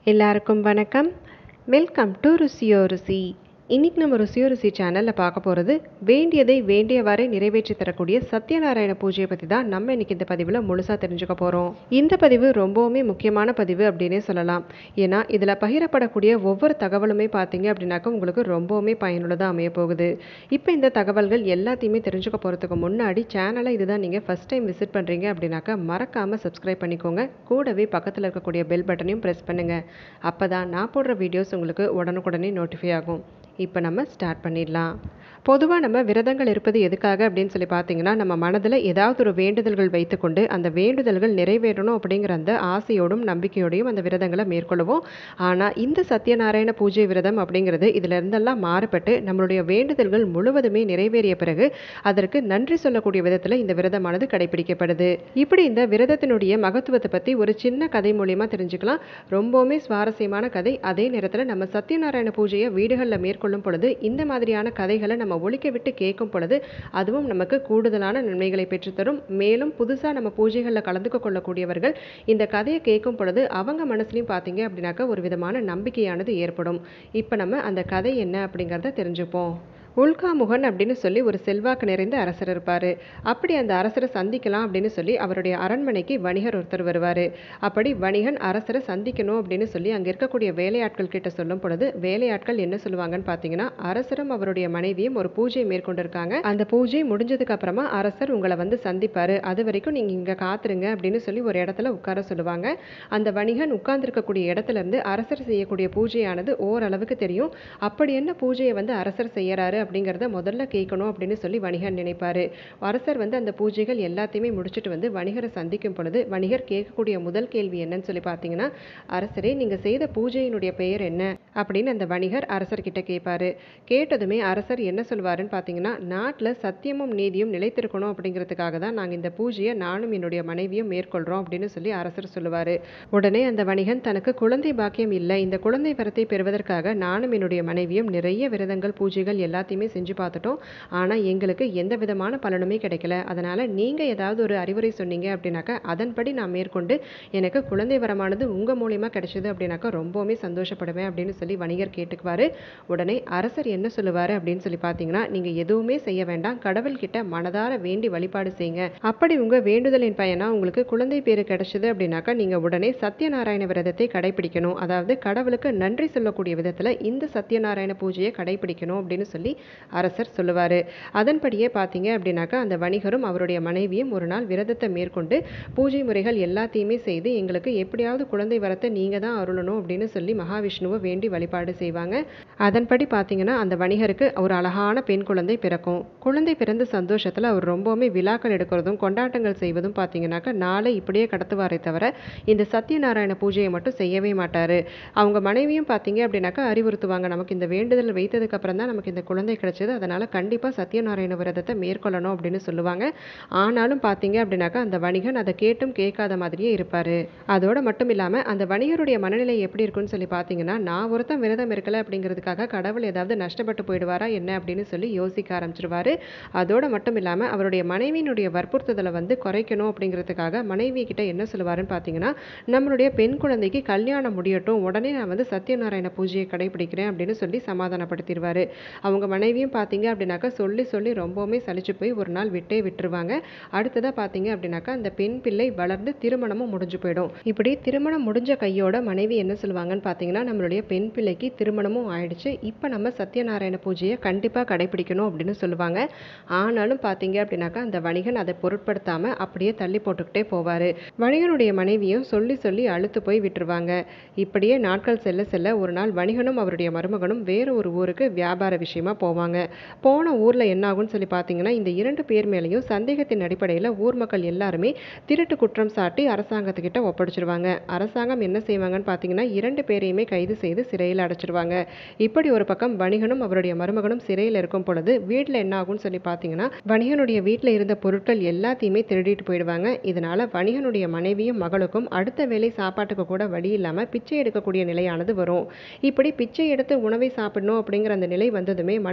எல்லாருக்கும் வணக்கம் welcome to ருசியோ ருசி இன்னைக்கு நம்ம ருசியோ ருசி சேனலில் பார்க்க போகிறது வேண்டியதை வேண்டியவாறே நிறைவேற்றி தரக்கூடிய சத்யநாராயண பூஜையை பற்றி தான் நம்ம இன்னைக்கு இந்த பதிவில் முழுசாக தெரிஞ்சுக்க போகிறோம் இந்த பதிவு ரொம்பவுமே முக்கியமான பதிவு அப்படின்னே சொல்லலாம் ஏன்னா இதில் பகிரப்படக்கூடிய ஒவ்வொரு தகவலுமே பார்த்தீங்க அப்படின்னாக்கா உங்களுக்கு ரொம்பவுமே பயனுள்ளதாக அமைய போகுது இப்போ இந்த தகவல்கள் எல்லாத்தையுமே தெரிஞ்சுக்க போகிறதுக்கு முன்னாடி சேனலை இதுதான் நீங்கள் ஃபஸ்ட் டைம் விசிட் பண்ணுறீங்க அப்படின்னாக்கா மறக்காமல் சப்ஸ்கிரைப் பண்ணிக்கோங்க கூடவே பக்கத்தில் இருக்கக்கூடிய பெல் பட்டனையும் ப்ரெஸ் பண்ணுங்கள் அப்போ தான் நான் போடுற வீடியோஸ் உங்களுக்கு உடனுக்குடனே நோட்டிஃபை ஆகும் இப்போ நம்ம ஸ்டார்ட் பண்ணிடலாம் பொதுவாக நம்ம விரதங்கள் இருப்பது எதுக்காக அப்படின்னு சொல்லி பார்த்தீங்கன்னா நம்ம மனதில் ஏதாவது ஒரு வேண்டுதல்கள் வைத்துக்கொண்டு அந்த வேண்டுதல்கள் நிறைவேறணும் அப்படிங்கிற அந்த ஆசையோடும் நம்பிக்கையோடையும் அந்த விரதங்களை மேற்கொள்ளுவோம் ஆனால் இந்த சத்யநாராயண பூஜை விரதம் அப்படிங்கிறது இதில் இருந்தெல்லாம் மாறுபட்டு நம்மளுடைய வேண்டுதல்கள் முழுவதுமே நிறைவேறிய பிறகு அதற்கு நன்றி சொல்லக்கூடிய விதத்தில் இந்த விரதமானது கடைபிடிக்கப்படுது இப்படி இந்த விரதத்தினுடைய மகத்துவத்தை பற்றி ஒரு சின்ன கதை மூலியமாக தெரிஞ்சுக்கலாம் ரொம்பவுமே சுவாரஸ்யமான கதை அதே நேரத்தில் நம்ம சத்யநாராயண பூஜையை வீடுகளில் மேற்கொள்ளும் பொழுது இந்த மாதிரியான கதைகளை நம்ம ஒழிக்க விட்டு கேட்கும் பொழுது அதுவும் நமக்கு கூடுதலான நன்மைகளை பெற்றுத்தரும் மேலும் புதுசாக நம்ம பூஜைகளில் கலந்துக்க கொள்ளக்கூடியவர்கள் இந்த கதையை கேட்கும் பொழுது அவங்க மனசுலையும் பார்த்தீங்க அப்படின்னாக்கா ஒரு விதமான நம்பிக்கையானது ஏற்படும் இப்போ நம்ம அந்த கதை என்ன அப்படிங்கிறத தெரிஞ்சுப்போம் உல்காமுகன் அப்படின்னு சொல்லி ஒரு செல்வாக்கு நிறைந்த அரசர் இருப்பார் அப்படி அந்த அரசரை சந்திக்கலாம் அப்படின்னு சொல்லி அவருடைய அரண்மனைக்கு வணிகர் ஒருத்தர் வருவார் அப்படி வணிகன் அரசரை சந்திக்கணும் அப்படின்னு சொல்லி அங்கே இருக்கக்கூடிய வேலையாட்கள் கிட்ட சொல்லும் பொழுது வேலையாட்கள் என்ன சொல்லுவாங்கன்னு பார்த்தீங்கன்னா அரசரும் அவருடைய மனைவியும் ஒரு பூஜையை மேற்கொண்டிருக்காங்க அந்த பூஜை முடிஞ்சதுக்கு அப்புறமா அரசர் உங்களை வந்து சந்திப்பார் அது வரைக்கும் நீங்கள் இங்கே காத்துருங்க அப்படின்னு சொல்லி ஒரு இடத்துல உட்கார சொல்லுவாங்க அந்த வணிகன் உட்கார்ந்துருக்கக்கூடிய இடத்துல இருந்து அரசர் செய்யக்கூடிய பூஜையானது ஓரளவுக்கு தெரியும் அப்படி என்ன பூஜையை வந்து அரசர் செய்யறாரு அப்படிங்கிறத முதல்ல கேட்கணும் அப்படின்னு சொல்லி வணிகர் நினைப்பாரு அரசர் வந்து அந்த பூஜைகள் எல்லாத்தையுமே முடிச்சுட்டு வந்து வணிகரை சந்திக்கும் பொழுது வணிகர் கேட்கக்கூடிய முதல் கேள்வி என்னன்னு சொல்லி பார்த்தீங்கன்னா அரசரே நீங்கள் செய்த பூஜையினுடைய பெயர் என்ன அப்படின்னு அந்த வணிகர் அரசர்கிட்ட கேட்பாரு கேட்டதுமே அரசர் என்ன சொல்வாருன்னு பார்த்தீங்கன்னா நாட்டில் சத்தியமும் நீதியும் நிலைத்திருக்கணும் அப்படிங்கிறதுக்காக தான் நாங்கள் இந்த பூஜையை நானும் என்னுடைய மனைவியும் மேற்கொள்கிறோம் அப்படின்னு சொல்லி அரசர் சொல்லுவார் உடனே அந்த வணிகன் தனக்கு குழந்தை பாக்கியம் இல்லை இந்த குழந்தை வரத்தை பெறுவதற்காக நானும் என்னுடைய மனைவியும் நிறைய விரதங்கள் பூஜைகள் எல்லாத்தையுமே செஞ்சு பார்த்துட்டோம் ஆனால் எங்களுக்கு எந்த விதமான பலனுமே கிடைக்கல அதனால் நீங்கள் ஏதாவது ஒரு அறிவுரை சொன்னீங்க அப்படின்னாக்கா அதன்படி நான் மேற்கொண்டு எனக்கு குழந்தை வரமானது உங்கள் மூலியமாக கிடைச்சது அப்படின்னாக்கா ரொம்பவுமே சந்தோஷப்படுவேன் அப்படின்னு சொல்லி வணிகர் கேட்டுக்குவார் உடனே அரசர் என்ன சொல்லுவார் அப்படின்னு சொல்லி பார்த்தீங்கன்னா நீங்கள் எதுவுமே செய்ய வேண்டாம் கடவுள்கிட்ட மனதார வேண்டி வழிபாடு செய்யுங்க அப்படி உங்கள் வேண்டுதலின் பயனா உங்களுக்கு குழந்தை பேரு கிடைச்சது அப்படின்னாக்கா நீங்கள் உடனே சத்யநாராயண விரதத்தை கடைபிடிக்கணும் அதாவது கடவுளுக்கு நன்றி சொல்லக்கூடிய விதத்தில் இந்த சத்யநாராயண பூஜையை கடைபிடிக்கணும் அப்படின்னு சொல்லி அரசர் சொல்லுவார் அதன்படியே பார்த்தீங்க அப்படின்னாக்கா அந்த வணிகரும் அவருடைய மனைவியும் ஒரு நாள் விரதத்தை மேற்கொண்டு பூஜை முறைகள் எல்லாத்தையுமே செய்து எங்களுக்கு எப்படியாவது குழந்தை வரத்தை நீங்கள் தான் அருளணும் அப்படின்னு சொல்லி மகாவிஷ்ணுவை வேண்டி வழிபாடு செய்வாங்க அதன்படி பார்த்தீங்கன்னா அந்த வணிகருக்கு ஒரு அழகான பெண் குழந்தை பிறக்கும் குழந்தை பிறந்த சந்தோஷத்தில் அவர் ரொம்பவுமே விழாக்கள் எடுக்கிறதும் கொண்டாட்டங்கள் செய்வதும் பார்த்தீங்கன்னாக்கா நாளை இப்படியே கடத்துவாரே தவிர இந்த சத்யநாராயண பூஜையை மட்டும் செய்யவே மாட்டார் அவங்க மனைவியும் பார்த்தீங்க அப்படின்னாக்கா அறிவுறுத்துவாங்க நமக்கு இந்த வேண்டுதல் வைத்ததுக்கு அப்புறம் தான் நமக்கு இந்த குழந்தை கிடைச்சது அதனால் கண்டிப்பாக சத்யநாராயண விரதத்தை மேற்கொள்ளணும் அப்படின்னு சொல்லுவாங்க ஆனாலும் பார்த்தீங்க அப்படின்னாக்கா அந்த வணிகன் அதை கேட்டும் கேட்காத மாதிரியே இருப்பார் அதோட மட்டும் இல்லாமல் அந்த வணிகருடைய மனநிலை எப்படி இருக்குன்னு சொல்லி பார்த்தீங்கன்னா நான் ஒருத்தன் விரதம் இருக்கலை அப்படிங்கிறதுக்காக கடவுள் ஏதாவது நஷ்டப்பட்டு போயிடுவாரா என்ன அப்படின்னு சொல்லி யோசிக்க ஆரம்பிச்சிருவாரு அதோட மட்டும் இல்லாமல் அவருடைய மனைவியினுடைய வற்புறுத்துதலை வந்து குறைக்கணும் அப்படிங்கிறதுக்காக மனைவி கிட்ட என்ன சொல்லுவாருன்னு பார்த்தீங்கன்னா நம்மளுடைய பெண் குழந்தைக்கு கல்யாணம் முடியட்டும் உடனே நான் வந்து சத்யநாராயண பூஜையை கடைபிடிக்கிறேன் அப்படின்னு சொல்லி சமாதானப்படுத்திடுவாரு அவங்க மனைவியும் பார்த்தீங்க அப்படின்னாக்கா சொல்லி சொல்லி ரொம்பவுமே சலிச்சு போய் ஒரு நாள் விட்டே விட்டுருவாங்க அடுத்ததாக பார்த்தீங்க அப்படின்னாக்கா அந்த பெண் பிள்ளை வளர்ந்து திருமணமும் முடிஞ்சு போயிடும் இப்படி திருமணம் முடிஞ்ச கையோட மனைவி என்ன சொல்லுவாங்கன்னு பார்த்தீங்கன்னா நம்மளுடைய பெண் பிள்ளைக்கு திருமணமும் ஆயிடுச்சு இப்போ நம்ம சத்யநாராயண பூஜையை கண்டிப்பாக கடைபிடிக்கணும் அப்படின்னு சொல்லுவாங்க ஆனாலும் பார்த்தீங்க அப்படின்னாக்கா அந்த வணிகன் அதை பொருட்படுத்தாமல் அப்படியே தள்ளி போட்டுக்கிட்டே போவார் வணிகனுடைய மனைவியும் சொல்லி சொல்லி அழுத்து போய் விட்டுருவாங்க இப்படியே நாட்கள் செல்ல செல்ல ஒரு நாள் வணிகனும் அவருடைய மருமகனும் வேறு ஒரு ஊருக்கு வியாபார விஷயமா போவாங்க போன ஊரில் என்ன ஆகும்னு சொல்லி பார்த்தீங்கன்னா இந்த இரண்டு பேர் மேலேயும் சந்தேகத்தின் அடிப்படையில் ஊர் மக்கள் எல்லாருமே திருட்டு குற்றம் சாட்டி அரசாங்கத்துக்கிட்ட ஒப்படைச்சிருவாங்க அரசாங்கம் என்ன செய்வாங்கன்னு பார்த்தீங்கன்னா இரண்டு பேரையுமே கைது செய்து சிறையில் அடைச்சிருவாங்க இப்படி ஒரு பக்கம் வணிகனும் அவருடைய மருமகனும் சிறையில் இருக்கும் பொழுது வீட்டில் என்ன ஆகும்னு சொல்லி பார்த்தீங்கன்னா வணிகனுடைய வீட்டில் இருந்த பொருட்கள் எல்லாத்தையுமே திருடிட்டு போயிடுவாங்க இதனால வணிகனுடைய மனைவியும் மகளுக்கும் அடுத்த வேளை சாப்பாட்டுக்கு கூட வழி இல்லாமல் பிச்சை எடுக்கக்கூடிய நிலையானது வரும் இப்படி பிச்சை எடுத்து உணவை சாப்பிடணும் அப்படிங்கிற அந்த நிலை வந்ததுமே மன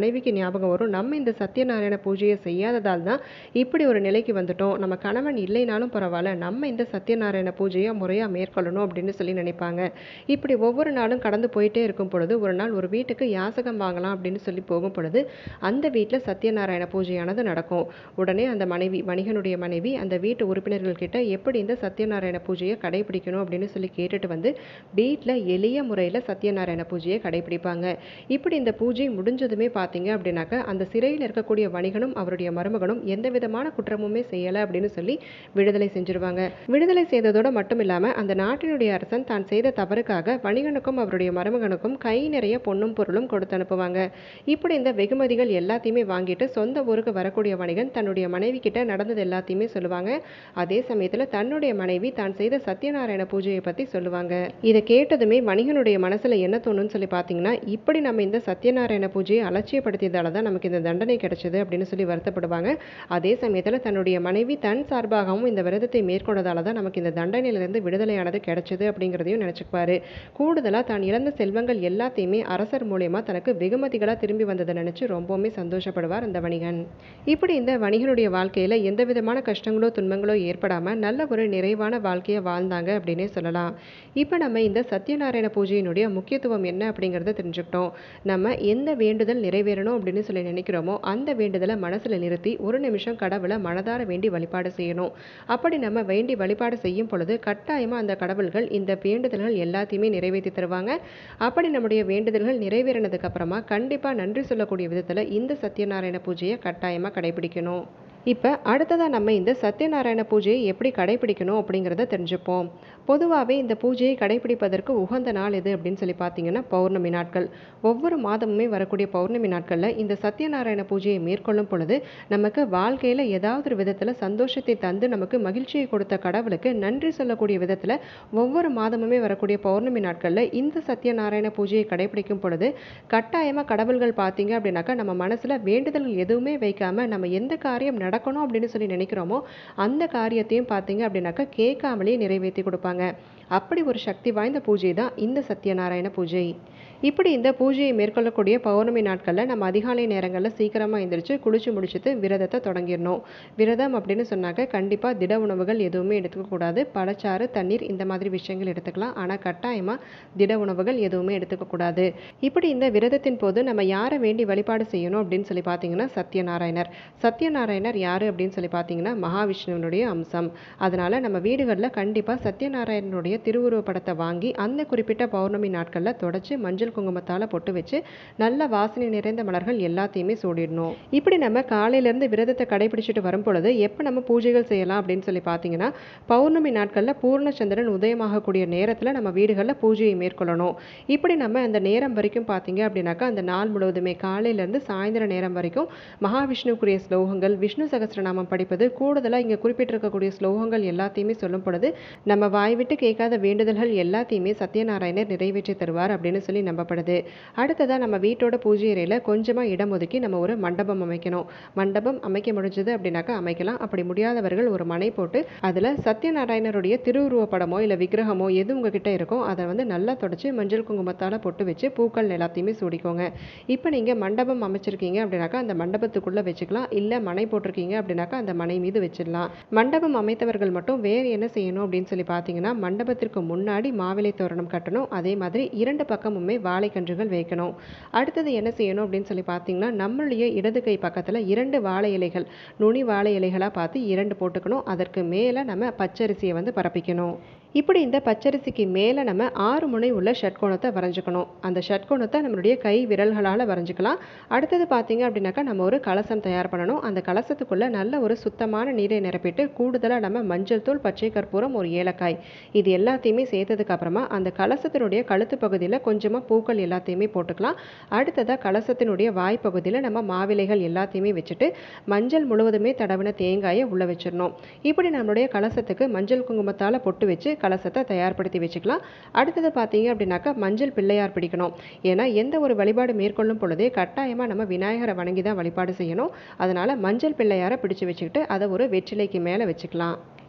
மனைவிக்கு ஞாபகம் வரும் நம்ம இந்த சத்யநாராயண பூஜையை செய்யாததால் தான் இப்படி ஒரு நிலைக்கு வந்துட்டோம் நம்ம கணவன் இல்லைனாலும் பரவாயில்ல நம்ம இந்த சத்யநாராயண பூஜையை முறையாக மேற்கொள்ளணும் அப்படின்னு சொல்லி நினைப்பாங்க இப்படி ஒவ்வொரு நாளும் கடந்து போயிட்டே இருக்கும் பொழுது ஒரு நாள் ஒரு வீட்டுக்கு யாசகம் வாங்கலாம் அப்படின்னு சொல்லி போகும் பொழுது அந்த வீட்டில் சத்யநாராயண பூஜையானது நடக்கும் உடனே அந்த மனைவி வணிகனுடைய மனைவி அந்த வீட்டு உறுப்பினர்கள் கிட்ட எப்படி இந்த சத்யநாராயண பூஜையை கடைபிடிக்கணும் அப்படின்னு சொல்லி கேட்டுட்டு வந்து வீட்டில் எளிய முறையில் சத்யநாராயண பூஜையை கடைபிடிப்பாங்க இப்படி இந்த பூஜை முடிஞ்சதுமே பார்த்தீங்க அப்படின்னாக்க அந்த சிறையில் இருக்கக்கூடிய வணிகனும் அவருடைய மருமகனும் எந்த விதமான குற்றமுமே செய்யலை அப்படின்னு சொல்லி விடுதலை செஞ்சிருவாங்க விடுதலை செய்ததோடு மட்டும் இல்லாமல் அந்த நாட்டினுடைய அரசன் தான் செய்த தவறுக்காக வணிகனுக்கும் அவருடைய மருமகனுக்கும் கை நிறைய பொன்னும் பொருளும் கொடுத்து அனுப்புவாங்க இப்படி இந்த வெகுமதிகள் எல்லாத்தையுமே வாங்கிட்டு சொந்த ஊருக்கு வரக்கூடிய வணிகன் தன்னுடைய மனைவி கிட்ட நடந்தது எல்லாத்தையுமே சொல்லுவாங்க அதே சமயத்தில் தன்னுடைய மனைவி தான் செய்த சத்யநாராயண பூஜையை பற்றி சொல்லுவாங்க இதை கேட்டதுமே வணிகனுடைய மனசில் என்ன தோணுன்னு சொல்லி பார்த்தீங்கன்னா இப்படி நம்ம இந்த சத்யநாராயண பூஜையை அலட்சியப்படுத்தியதால தான் நமக்கு இந்த தண்டனை கிடைச்சது அப்படின்னு சொல்லி வருத்தப்படுவாங்க அதே சமயத்தில் தன்னுடைய மனைவி தன் சார்பாகவும் இந்த விரதத்தை மேற்கொண்டதால தான் நமக்கு இந்த தண்டனையிலிருந்து விடுதலையானது கிடைச்சது அப்படிங்கிறதையும் நினச்சிக்குவாரு கூடுதலாக தான் இழந்த செல்வங்கள் எல்லாத்தையுமே அரசர் மூலயமா தனக்கு வெகுமதிகளாக திரும்பி வந்ததை நினச்சி ரொம்பவுமே சந்தோஷப்படுவார் அந்த வணிகன் இப்படி இந்த வணிகனுடைய வாழ்க்கையில் எந்த விதமான கஷ்டங்களோ துன்பங்களோ ஏற்படாமல் நல்ல ஒரு நிறைவான வாழ்க்கையை வாழ்ந்தாங்க அப்படின்னே சொல்லலாம் இப்போ நம்ம இந்த சத்யநாராயண பூஜையினுடைய முக்கியத்துவம் என்ன அப்படிங்கிறத தெரிஞ்சுக்கிட்டோம் நம்ம எந்த வேண்டுதல் நிறைவேறணும் அப்படின்னு சொல்லி நினைக்கிறோமோ அந்த வேண்டுதலை மனசில் நிறுத்தி ஒரு நிமிஷம் கடவுளை மனதார வேண்டி வழிபாடு செய்யணும் அப்படி நம்ம வேண்டி வழிபாடு செய்யும் பொழுது கட்டாயமாக அந்த கடவுள்கள் இந்த வேண்டுதல்கள் எல்லாத்தையுமே நிறைவேற்றி தருவாங்க அப்படி நம்முடைய வேண்டுதல்கள் நிறைவேறினதுக்கு அப்புறமா கண்டிப்பாக நன்றி சொல்லக்கூடிய விதத்தில் இந்த சத்யநாராயண பூஜையை கட்டாயமாக கடைபிடிக்கணும் இப்போ அடுத்ததாக நம்ம இந்த சத்யநாராயண பூஜையை எப்படி கடைபிடிக்கணும் அப்படிங்கிறத தெரிஞ்சுப்போம் பொதுவாகவே இந்த பூஜையை கடைபிடிப்பதற்கு உகந்த நாள் எது அப்படின்னு சொல்லி பார்த்தீங்கன்னா பௌர்ணமி நாட்கள் ஒவ்வொரு மாதமுமே வரக்கூடிய பௌர்ணமி நாட்களில் இந்த சத்யநாராயண பூஜையை மேற்கொள்ளும் பொழுது நமக்கு வாழ்க்கையில் ஏதாவது ஒரு விதத்தில் சந்தோஷத்தை தந்து நமக்கு மகிழ்ச்சியை கொடுத்த கடவுளுக்கு நன்றி சொல்லக்கூடிய விதத்தில் ஒவ்வொரு மாதமுமே வரக்கூடிய பௌர்ணமி நாட்களில் இந்த சத்யநாராயண பூஜையை கடைபிடிக்கும் பொழுது கட்டாயமாக கடவுள்கள் பார்த்தீங்க அப்படின்னாக்கா நம்ம மனசில் வேண்டுதல்கள் எதுவுமே வைக்காம நம்ம எந்த காரியம் நடக்கணும் அப்படின்னு சொல்லி நினைக்கிறோமோ அந்த காரியத்தையும் பார்த்தீங்க அப்படின்னாக்கா கேட்காமலே நிறைவேற்றி கொடுப்பாங்க அப்படி ஒரு சக்தி வாய்ந்த பூஜை தான் இந்த சத்யநாராயண பூஜை இப்படி இந்த பூஜையை மேற்கொள்ளக்கூடிய பௌர்ணமி நாட்களில் நம்ம அதிகாலை நேரங்களில் சீக்கிரமாக எந்திரிச்சு குளிச்சு முடிச்சுட்டு விரதத்தை தொடங்கிடணும் விரதம் அப்படின்னு சொன்னாக்க கண்டிப்பாக திட உணவுகள் எதுவுமே எடுத்துக்கக்கூடாது பழச்சாறு தண்ணீர் இந்த மாதிரி விஷயங்கள் எடுத்துக்கலாம் ஆனால் கட்டாயமாக திட உணவுகள் எதுவுமே எடுத்துக்கக்கூடாது இப்படி இந்த விரதத்தின் போது நம்ம யாரை வேண்டி வழிபாடு செய்யணும் அப்படின்னு சொல்லி பார்த்தீங்கன்னா சத்யநாராயணர் சத்யநாராயணர் யார் அப்படின்னு சொல்லி பார்த்தீங்கன்னா மகாவிஷ்ணுவனுடைய அம்சம் அதனால் நம்ம வீடுகளில் கண்டிப்பாக சத்யநாராயணனுடைய திருவுருவ படத்தை வாங்கி அந்த குறிப்பிட்ட பௌர்ணமி நாட்களில் தொடச்சி மஞ்சள் குங்குமத்தால் பொட்டு வச்சு நல்ல வாசனை நிறைந்த மலர்கள் எல்லாத்தையுமே சூடிடணும் இப்படி நம்ம காலையிலேருந்து விரதத்தை கடைபிடிச்சிட்டு வரும் பொழுது எப்போ நம்ம பூஜைகள் செய்யலாம் அப்படின்னு சொல்லி பார்த்தீங்கன்னா பௌர்ணமி நாட்களில் பூர்ணச்சந்திரன் உதயமாகக்கூடிய நேரத்தில் நம்ம வீடுகளில் பூஜையை மேற்கொள்ளணும் இப்படி நம்ம அந்த நேரம் வரைக்கும் பார்த்தீங்க அப்படின்னாக்கா அந்த நாள் முழுவதுமே காலையிலேருந்து சாயந்தர நேரம் வரைக்கும் மகாவிஷ்ணுக்குரிய ஸ்லோகங்கள் விஷ்ணு சகஸ்ரநாமம் படிப்பது கூடுதலாக இங்கே குறிப்பிட்டிருக்கக்கூடிய ஸ்லோகங்கள் எல்லாத்தையுமே சொல்லும் பொழுது நம்ம வாய் விட்டு கேட்காத வேண்டுதல்கள் எல்லாத்தையுமே சத்யநாராயணர் நிறைவேற்றி தருவார் அப்படின்னு சொல்லி நம்பப்படுது அடுத்ததாக நம்ம வீட்டோட பூஜை அறையில் கொஞ்சமாக இடம் ஒதுக்கி நம்ம ஒரு மண்டபம் அமைக்கணும் மண்டபம் அமைக்க முடிஞ்சது அப்படின்னாக்கா அமைக்கலாம் அப்படி முடியாதவர்கள் ஒரு மனை போட்டு அதில் சத்யநாராயணருடைய திருவுருவ படமோ இல்லை விக்கிரகமோ எது உங்ககிட்ட இருக்கோ அதை வந்து நல்லா தொடச்சி மஞ்சள் குங்குமத்தால் பொட்டு வச்சு பூக்கள் எல்லாத்தையுமே சூடிக்கோங்க இப்போ நீங்கள் மண்டபம் அமைச்சிருக்கீங்க அப்படின்னாக்கா அந்த மண்டபத்துக்குள்ளே வச்சுக்கலாம் இல்லை மனை போட்டிருக்கீங்க அப்படின்னாக்கா அந்த மனை மீது வச்சிடலாம் மண்டபம் அமைத்தவர்கள் மட்டும் வேறு என்ன செய்யணும் அப்படின்னு சொல்லி பார்த்தீங்கன்னா மண்டபத்திற்கு முன்னாடி மாவிலை தோரணம் கட்டணும் அதே மாதிரி இரண்டு பக்கமுமே வாழைக்கன்றுகள் வைக்கணும் அடுத்தது என்ன செய்யணும் அப்படின்னு சொல்லி பார்த்தீங்கன்னா நம்மளுடைய இடது கை பக்கத்தில் இரண்டு வாழை இலைகள் நுனி வாழை இலைகளாக பார்த்து இரண்டு போட்டுக்கணும் அதற்கு மேலே நம்ம பச்சரிசியை வந்து பரப்பிக்கணும் இப்படி இந்த பச்சரிசிக்கு மேலே நம்ம ஆறு முனை உள்ள ஷட்கோணத்தை வரைஞ்சிக்கணும் அந்த ஷட்கோணத்தை நம்மளுடைய கை விரல்களால் வரைஞ்சிக்கலாம் அடுத்தது பார்த்தீங்க அப்படின்னாக்கா நம்ம ஒரு கலசம் தயார் பண்ணணும் அந்த கலசத்துக்குள்ளே நல்ல ஒரு சுத்தமான நீரை நிரப்பிட்டு கூடுதலாக நம்ம மஞ்சள் தூள் பச்சை கற்பூரம் ஒரு ஏலக்காய் இது எல்லாத்தையுமே சேர்த்ததுக்கு அப்புறமா அந்த கலசத்தினுடைய கழுத்து பகுதியில் கொஞ்சமாக பூக்கள் எல்லாத்தையுமே போட்டுக்கலாம் அடுத்ததாக கலசத்தினுடைய வாய் பகுதியில் நம்ம மாவிலைகள் எல்லாத்தையுமே வச்சுட்டு மஞ்சள் முழுவதுமே தடவின தேங்காயை உள்ளே வச்சிடணும் இப்படி நம்மளுடைய கலசத்துக்கு மஞ்சள் குங்குமத்தால் பொட்டு வச்சு கலசத்தை தயார்படுத்தி வச்சுக்கலாம் அடுத்தது பார்த்தீங்க அப்படின்னாக்கா மஞ்சள் பிள்ளையார் பிடிக்கணும் ஏன்னா எந்த ஒரு வழிபாடு மேற்கொள்ளும் பொழுதே கட்டாயமாக நம்ம விநாயகரை வணங்கி தான் வழிபாடு செய்யணும் அதனால் மஞ்சள் பிள்ளையாரை பிடிச்சு வச்சுக்கிட்டு அதை ஒரு வெற்றிலைக்கு மேலே வச்சுக்கலாம்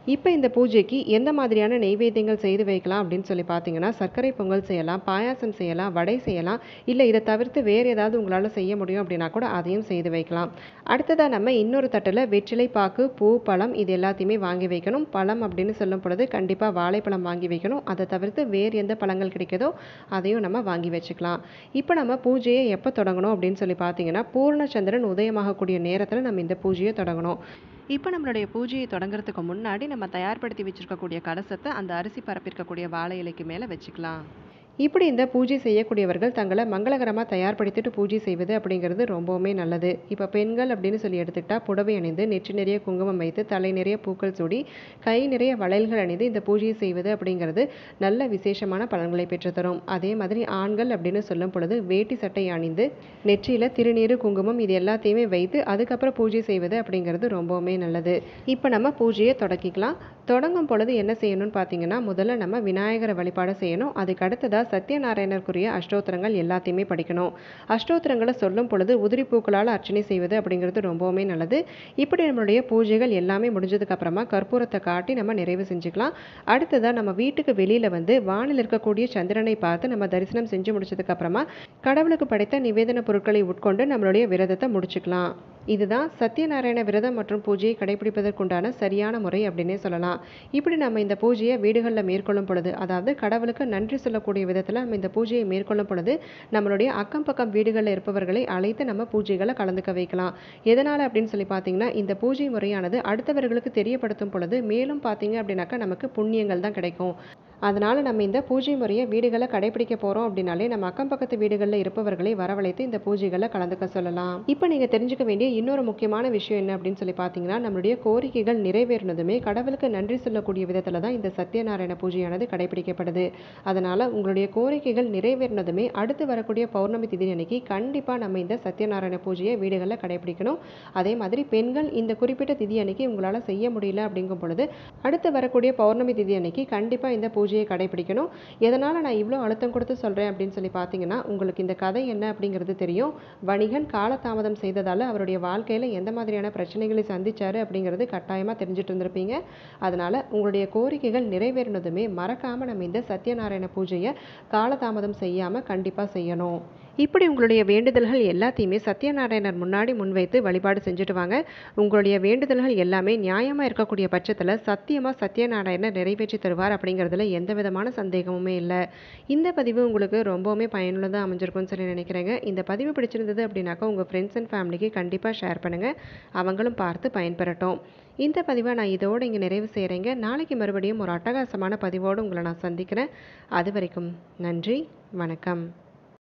இப்போ இந்த பூஜைக்கு எந்த மாதிரியான நெய்வேத்தியங்கள் செய்து வைக்கலாம் அப்படின்னு சொல்லி பார்த்தீங்கன்னா சர்க்கரை பொங்கல் செய்யலாம் பாயாசம் செய்யலாம் வடை செய்யலாம் இல்லை இதை தவிர்த்து வேறு ஏதாவது உங்களால் செய்ய முடியும் அப்படின்னா கூட அதையும் செய்து வைக்கலாம் அடுத்ததாக நம்ம இன்னொரு தட்டில் வெற்றிலை பாக்கு பூ பழம் இது எல்லாத்தையுமே வாங்கி வைக்கணும் பழம் அப்படின்னு சொல்லும் பொழுது கண்டிப்பாக வாழைப்பழம் வாங்கி வைக்கணும் அதை தவிர்த்து வேறு எந்த பழங்கள் கிடைக்குதோ அதையும் நம்ம வாங்கி வச்சுக்கலாம் இப்போ நம்ம பூஜையை எப்போ தொடங்கணும் அப்படின்னு சொல்லி பார்த்தீங்கன்னா பூர்ணச்சந்திரன் உதயமாகக்கூடிய நேரத்தில் நம்ம இந்த பூஜையை தொடங்கணும் இப்போ நம்மளுடைய பூஜையை தொடங்குறதுக்கு முன்னாடி நம்ம தயார்படுத்தி வச்சுருக்கக்கூடிய கலசத்தை அந்த அரிசி பரப்பிருக்கக்கூடிய வாழை இலைக்கு மேலே வச்சுக்கலாம் இப்படி இந்த பூஜை செய்யக்கூடியவர்கள் தங்களை மங்களகரமாக தயார்படுத்திட்டு பூஜை செய்வது அப்படிங்கிறது ரொம்பவுமே நல்லது இப்போ பெண்கள் அப்படின்னு சொல்லி எடுத்துக்கிட்டா புடவை அணிந்து நெற்றி நிறைய குங்குமம் வைத்து தலை நிறைய பூக்கள் சூடி கை நிறைய வளையல்கள் அணிந்து இந்த பூஜையை செய்வது அப்படிங்கிறது நல்ல விசேஷமான பலன்களை பெற்றுத்தரும் அதே மாதிரி ஆண்கள் அப்படின்னு சொல்லும் பொழுது வேட்டி சட்டை அணிந்து நெற்றியில் திருநீர் குங்குமம் இது எல்லாத்தையுமே வைத்து அதுக்கப்புறம் பூஜை செய்வது அப்படிங்கிறது ரொம்பவுமே நல்லது இப்போ நம்ம பூஜையை தொடக்கிக்கலாம் தொடங்கும் பொழுது என்ன செய்யணும்னு பார்த்தீங்கன்னா முதல்ல நம்ம விநாயகரை வழிபாடு செய்யணும் அதுக்கு அடுத்ததாக சத்யநாராயணருக்குரிய அஷ்டோத்திரங்கள் எல்லாத்தையுமே படிக்கணும் அஷ்டோத்திரங்களை சொல்லும் பொழுது உதிரி பூக்களால் அர்ச்சனை செய்வது அப்படிங்கிறது ரொம்பவுமே நல்லது இப்படி நம்மளுடைய பூஜைகள் எல்லாமே முடிஞ்சதுக்கு அப்புறமா கற்பூரத்தை காட்டி நம்ம நிறைவு செஞ்சுக்கலாம் அடுத்ததாக நம்ம வீட்டுக்கு வெளியில் வந்து வானில் இருக்கக்கூடிய சந்திரனை பார்த்து நம்ம தரிசனம் செஞ்சு முடிச்சதுக்கு அப்புறமா கடவுளுக்கு படைத்த நிவேதன பொருட்களை உட்கொண்டு நம்மளுடைய விரதத்தை முடிச்சுக்கலாம் இதுதான் சத்யநாராயண விரதம் மற்றும் பூஜையை கடைபிடிப்பதற்குண்டான சரியான முறை அப்படின்னே சொல்லலாம் இப்படி நம்ம இந்த பூஜையை வீடுகளில் மேற்கொள்ளும் பொழுது அதாவது கடவுளுக்கு நன்றி சொல்லக்கூடிய விதத்தில் நம்ம இந்த பூஜையை மேற்கொள்ளும் பொழுது நம்மளுடைய அக்கம் பக்கம் வீடுகளில் இருப்பவர்களை அழைத்து நம்ம பூஜைகளை கலந்துக்க வைக்கலாம் எதனால் அப்படின்னு சொல்லி பார்த்தீங்கன்னா இந்த பூஜை முறையானது அடுத்தவர்களுக்கு தெரியப்படுத்தும் பொழுது மேலும் பார்த்தீங்க அப்படின்னாக்கா நமக்கு புண்ணியங்கள் தான் கிடைக்கும் அதனால் நம்ம இந்த பூஜை முறையை வீடுகளை கடைபிடிக்க போகிறோம் அப்படின்னாலே நம்ம அக்கம் பக்கத்து வீடுகளில் இருப்பவர்களை வரவழைத்து இந்த பூஜைகளை கலந்துக்க சொல்லலாம் இப்போ நீங்கள் தெரிஞ்சுக்க வேண்டிய இன்னொரு முக்கியமான விஷயம் என்ன அப்படின்னு சொல்லி பார்த்தீங்கன்னா நம்மளுடைய கோரிக்கைகள் நிறைவேறினதுமே கடவுளுக்கு நன்றி சொல்லக்கூடிய விதத்தில் தான் இந்த சத்யநாராயண பூஜையானது கடைபிடிக்கப்படுது அதனால் உங்களுடைய கோரிக்கைகள் நிறைவேறினதுமே அடுத்து வரக்கூடிய பௌர்ணமி திதி அன்னைக்கு கண்டிப்பாக நம்ம இந்த சத்யநாராயண பூஜையை வீடுகளில் கடைபிடிக்கணும் அதே மாதிரி பெண்கள் இந்த குறிப்பிட்ட திதி அன்னைக்கு உங்களால் செய்ய முடியல அப்படிங்கும் பொழுது அடுத்து வரக்கூடிய பௌர்ணமி திதி அன்னைக்கு கண்டிப்பாக இந்த பூஜையை கடைபிடிக்கணும் எதனால் நான் இவ்வளோ அழுத்தம் கொடுத்து சொல்கிறேன் அப்படின்னு சொல்லி பார்த்தீங்கன்னா உங்களுக்கு இந்த கதை என்ன அப்படிங்கிறது தெரியும் வணிகன் காலதாமதம் செய்ததால் அவருடைய வாழ்க்கையில் எந்த மாதிரியான பிரச்சனைகளை சந்திச்சாரு அப்படிங்கிறது கட்டாயமாக தெரிஞ்சுட்டு இருந்திருப்பீங்க அதனால் உங்களுடைய கோரிக்கைகள் நிறைவேறினதுமே மறக்காமல் நம்ம இந்த சத்யநாராயண பூஜையை காலதாமதம் செய்யாமல் கண்டிப்பாக செய்யணும் இப்படி உங்களுடைய வேண்டுதல்கள் எல்லாத்தையுமே சத்யநாராயணர் முன்னாடி முன்வைத்து வழிபாடு செஞ்சுட்டு வாங்க உங்களுடைய வேண்டுதல்கள் எல்லாமே நியாயமாக இருக்கக்கூடிய பட்சத்தில் சத்தியமாக சத்யநாராயணர் நிறைவேற்றி தருவார் அப்படிங்கிறதுல எந்த விதமான சந்தேகமுமே இல்லை இந்த பதிவு உங்களுக்கு ரொம்பவுமே பயனுள்ளதாக அமைஞ்சிருக்கும்னு சொல்லி நினைக்கிறேங்க இந்த பதிவு பிடிச்சிருந்தது அப்படின்னாக்கா உங்கள் ஃப்ரெண்ட்ஸ் அண்ட் ஃபேமிலிக்கு கண்டிப்பாக ஷேர் பண்ணுங்கள் அவங்களும் பார்த்து பயன்பெறட்டும் இந்த பதிவை நான் இதோடு இங்கே நிறைவு செய்கிறேங்க நாளைக்கு மறுபடியும் ஒரு அட்டகாசமான பதிவோடு உங்களை நான் சந்திக்கிறேன் அது வரைக்கும் நன்றி வணக்கம்